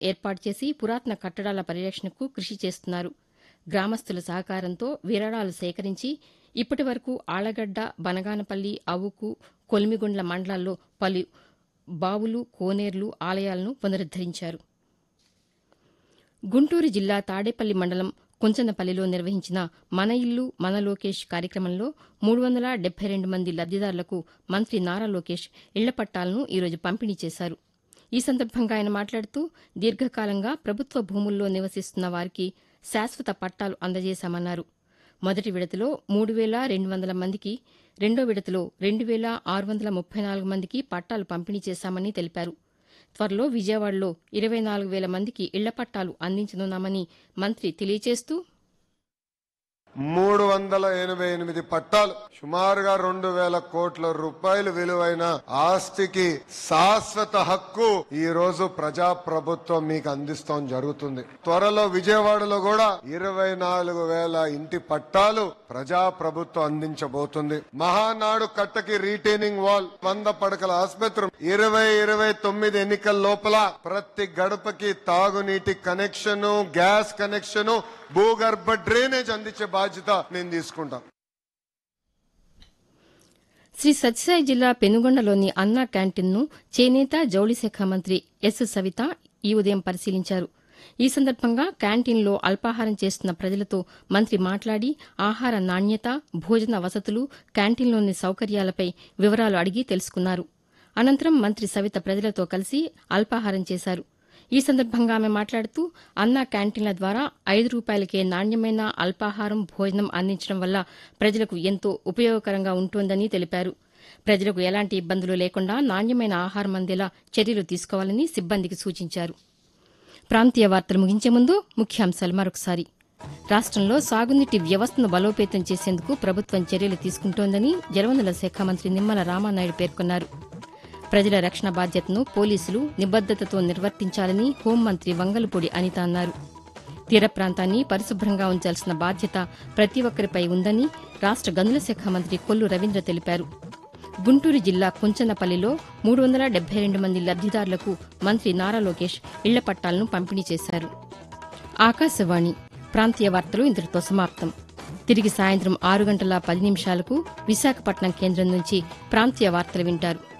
ఏర్పాటు చేసి పురాతన కట్టడాల పరిరక్షణకు కృషి చేస్తున్నారు గ్రామస్తుల సహకారంతో విరాళాలు సేకరించి ఇప్పటి వరకు ఆళ్లగడ్డ బనగానపల్లి అవుకు కొలిమిగుండ్ల మండలాల్లో పలు బావులు కోనేర్లు ఆలయాలను పునరుద్దరించారు గుంటూరు జిల్లా తాడేపల్లి మండలం కుంచనపల్లిలో నిర్వహించిన మన ఇల్లు మన లోకేష్ కార్యక్రమంలో మూడు వందల డెబ్బై రెండు మంది లబ్దిదారులకు మంత్రి నారా లోకేష్ ఇళ్ల పట్టాలను ఈరోజు పంపిణీ చేశారు ఈ సందర్భంగా ఆయన మాట్లాడుతూ దీర్ఘకాలంగా ప్రభుత్వ భూముల్లో నివసిస్తున్న వారికి శాశ్వత పట్టాలు అందజేశామన్నారు మొదటి విడతలో మూడు వేల రెండు వందల మందికి రెండో విడతలో రెండు వేల ఆరు వందల ముప్పై నాలుగు మందికి పట్టాలు పంపిణీ చేశామని తెలిపారు త్వరలో విజయవాడలో ఇరవై నాలుగు వేల మందికి ఇళ్ల పట్టాలు అందించనున్నామని మంత్రి తెలియజేస్తూ మూడు వందల ఎనభై ఎనిమిది పట్టాలు సుమారుగా రెండు వేల కోట్ల రూపాయలు విలువైన ఆస్తికి శాశ్వత హక్కు ఈ రోజు ప్రజా ప్రభుత్వం మీకు అందిస్తాం జరుగుతుంది త్వరలో విజయవాడలో కూడా ఇరవై నాలుగు వేల ఇంటి పట్టాలు ప్రజా ప్రభుత్వం అందించబోతుంది మహానాడు కట్టకి రీటైనింగ్ వాల్ వంద పడకల ఆసుపత్రి ఇరవై ఇరవై తొమ్మిది ఎన్నికల లోపల ప్రతి గడపకి తాగునీటి కనెక్షన్ గ్యాస్ కనెక్షన్ భూగర్భ డ్రైనేజ్ అందించే బాధ్యత నేను తీసుకుంటా శ్రీ సత్యసాయి జిల్లా పెనుగొండలోని అన్నా క్యాంటీన్ను చేనేత జౌళి శాఖ మంత్రి ఎస్ సవిత ఈ ఉదయం పరిశీలించారు ఈ సందర్భంగా క్యాంటీన్లో అల్పాహారం చేస్తున్న ప్రజలతో మంత్రి మాట్లాడి ఆహార నాణ్యత భోజన వసతులు క్యాంటీన్లోని సౌకర్యాలపై వివరాలు అడిగి తెలుసుకున్నారు అనంతరం మంత్రి సవిత ప్రజలతో కలిసి అల్పాహారం చేశారు ఈ సందర్భంగా ఆమె మాట్లాడుతూ అన్నా క్యాంటీన్ల ద్వారా ఐదు రూపాయలకే నాణ్యమైన అల్పాహారం భోజనం అందించడం వల్ల ప్రజలకు ఎంతో ఉపయోగకరంగా ఉంటోందని తెలిపారు ప్రజలకు ఎలాంటి ఇబ్బందులు లేకుండా నాణ్యమైన ఆహారం అందేలా చర్యలు తీసుకోవాలని సిబ్బందికి సూచించారు ప్రాంతీయ వార్తలు ముగించే ముందు ముఖ్యాంశాలు మరొకసారి రాష్టంలో సాగునీటి వ్యవస్థను బలోపేతం చేసేందుకు ప్రభుత్వం చర్యలు తీసుకుంటోందని జలవనరుల శాఖ మంత్రి నిమ్మల రామానాయుడు పేర్కొన్నారు ప్రజల రక్షణ బాధ్యతను పోలీసులు నిబద్దతతో నిర్వర్తించాలని హోంమంత్రి వంగలపూడి అనిత అన్నారు తీర ప్రాంతాన్ని పరిశుభ్రంగా ఉంచాల్సిన బాధ్యత ప్రతి ఒక్కరిపై ఉందని రాష్ట గనుల శాఖ మంత్రి కొల్లు రవీంద్ర తెలిపారు గుంటూరు జిల్లా కుంచనపల్లిలో మూడు వందల డెబ్బై రెండు మంది లబ్దిదారులకు మంత్రి నారా లోకేష్ ఇళ్ల పట్టాలను పంపిణీ చేశారు ఆకాశవాణి ప్రాంతీయ వార్తలు ఇంతటితో సమాప్తం తిరిగి సాయంత్రం ఆరు గంటల పది నిమిషాలకు విశాఖపట్నం కేంద్రం నుంచి ప్రాంతీయ వార్తలు వింటారు